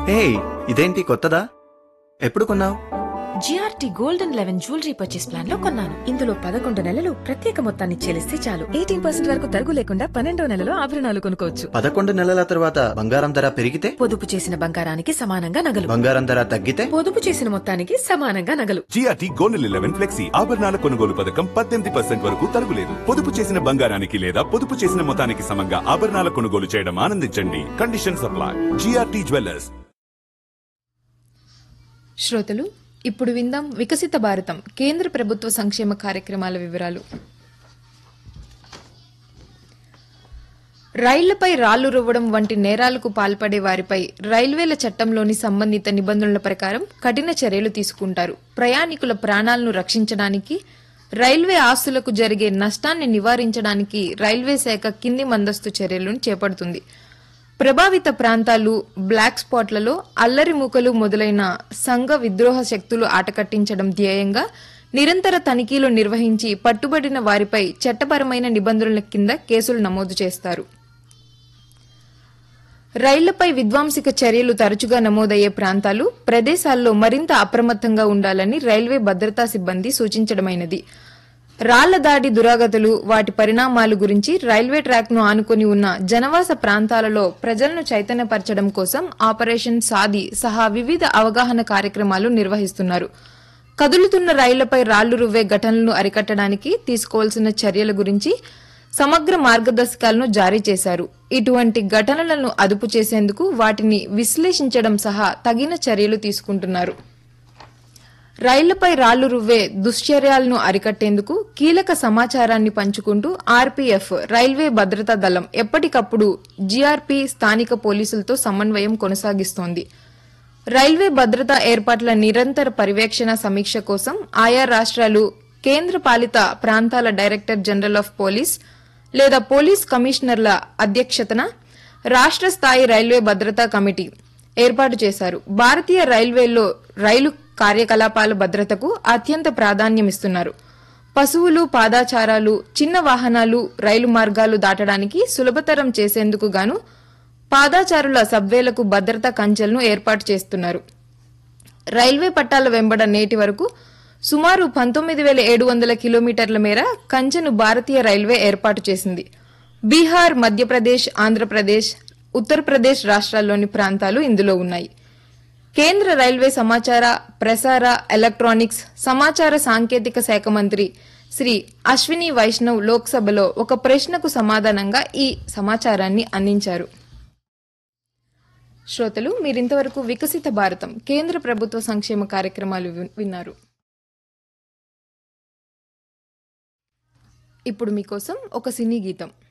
హే ఇదేంటి కొత్తదా ఎప్పుడు కొన్నావు GRT golden eleven jewellery purchase plan లో కొన్నాను ఇందులో పదకొండు నెలలు ప్రత్యేక మొత్తాన్ని చెల్లిస్తే చాలు ఎయిటీన్ పర్సెంట్ వరకు తరుగు లేకుండా పన్నెండో నెలలో ఆభరణాలు కొనుక్కోవచ్చు పదకొండు నెలల తర్వాత బంగారం ధర పెరిగితే పొదుపు చేసిన బంగారానికి సమానంగా నగలు బంగారం ధర తగ్గితే పొదుపు చేసిన మొత్తానికి సమానంగా నగలు జిఆర్టీ గోల్డెన్ లెవెన్ ఫ్లెక్సీ ఆభరణాల కొనుగోలు పథకం పద్దెనిమిది పర్సెంట్ వరకు తరుగులేదు పొదుపు చేసిన బంగారానికి లేదా పొదుపు చేసిన మొత్తానికి సమంగా ఆభరణాల కొనుగోలు చేయడం ఆనందించండి కండిషన్ సప్లై జిఆర్టీ జ్యువెలర్స్ శ్రోతలు ఇప్పుడు విందాం వికసిత భారతం కేంద్ర ప్రభుత్వ సంక్షేమ కార్యక్రమాల వివరాలు రైళ్లపై రాళ్లు రువ్వడం వంటి నేరాలకు పాల్పడే వారిపై రైల్వేల చట్టంలోని సంబంధిత నిబంధనల ప్రకారం కఠిన చర్యలు తీసుకుంటారు ప్రయాణికుల ప్రాణాలను రక్షించడానికి రైల్వే ఆస్తులకు జరిగే నష్టాన్ని నివారించడానికి రైల్వే శాఖ కింది మందస్తు చర్యలను చేపడుతుంది ప్రభావిత ప్రాంతాలు బ్లాక్ స్పాట్లలో అల్లరి మూకలు మొదలైన సంఘ విద్రోహ శక్తులు ఆటకట్టించడం ధ్యేయంగా నిరంతర తనిఖీలు నిర్వహించి పట్టుబడిన వారిపై చట్టపరమైన నిబంధనల కింద కేసులు నమోదు చేస్తారు రైళ్లపై విధ్వంసిక చర్యలు తరచుగా నమోదయ్యే ప్రాంతాలు ప్రదేశాల్లో మరింత అప్రమత్తంగా ఉండాలని రైల్వే భద్రతా సిబ్బంది సూచించడమైనది రాళ్ల దాడి దురాగతులు వాటి పరిణామాలు గురించి రైల్వే ట్రాక్ ను ఆనుకుని ఉన్న జనవాస ప్రాంతాలలో ప్రజలను చైతన్యపరచడం కోసం ఆపరేషన్ సాది సహా వివిధ అవగాహన కార్యక్రమాలు నిర్వహిస్తున్నారు కదులుతున్న రైళ్లపై రాళ్లు రువ్వే ఘటనలను అరికట్టడానికి తీసుకోవాల్సిన చర్యల గురించి సమగ్ర మార్గదర్శకాలను జారీ చేశారు ఇటువంటి ఘటనలను అదుపు చేసేందుకు వాటిని విశ్లేషించడం సహా తగిన చర్యలు తీసుకుంటున్నారు రైళ్లపై రాళ్లు రువ్వే దుశ్చర్యాలను అరికట్టేందుకు కీలక సమాచారాన్ని పంచుకుంటూ ఆర్పీఎఫ్ రైల్వే భద్రతా దళం ఎప్పటికప్పుడు జీఆర్పీ స్థానిక పోలీసులతో సమన్వయం కొనసాగిస్తోంది రైల్వే భద్రతా ఏర్పాట్ల నిరంతర పర్యవేక్షణ సమీక్ష కోసం ఆయా రాష్ట్రాలు కేంద్ర పాలిత ప్రాంతాల డైరెక్టర్ జనరల్ ఆఫ్ పోలీస్ లేదా పోలీస్ కమిషనర్ల అధ్యక్షతన రాష్ట్ర స్థాయి రైల్వే భద్రతా కమిటీ ఏర్పాటు చేశారు భారతీయ రైల్వేల్లో రైలు కార్యకలాపాల భద్రతకు అత్యంత ప్రాధాన్యమిస్తున్నారు పశువులు పాదాచారాలు చిన్న వాహనాలు రైలు మార్గాలు దాటడానికి సులభతరం చేసేందుకు గాను పాదాచారుల సబ్వేలకు భద్రతా కంచెలను ఏర్పాటు చేస్తున్నారు రైల్వే పట్టాల వెంబడ నేటి వరకు సుమారు పంతొమ్మిది వేల ఏడు వందల కిలోమీటర్ల మేర కంచెను భారతీయ రైల్వే ఏర్పాటు చేసింది బీహార్ మధ్యప్రదేశ్ ఆంధ్రప్రదేశ్ ఉత్తరప్రదేశ్ రాష్ట్రాల్లోని ప్రాంతాలు ఇందులో ఉన్నాయి కేంద్ర రైల్వే సమాచార ప్రసార ఎలక్ట్రానిక్స్ సమాచార సాంకేతిక శాఖ మంత్రి శ్రీ అశ్విని వైష్ణవ్ లోక్సభలో ఒక ప్రశ్నకు సమాధానంగా ఈ సమాచారాన్ని అందించారు శ్రోతలు మీరింతవరకు వికసిత భారతం కేంద్ర ప్రభుత్వ సంక్షేమ కార్యక్రమాలు వి- విన్నారు ఇప్పుడు మీకోసం ఒక సినీ గీతం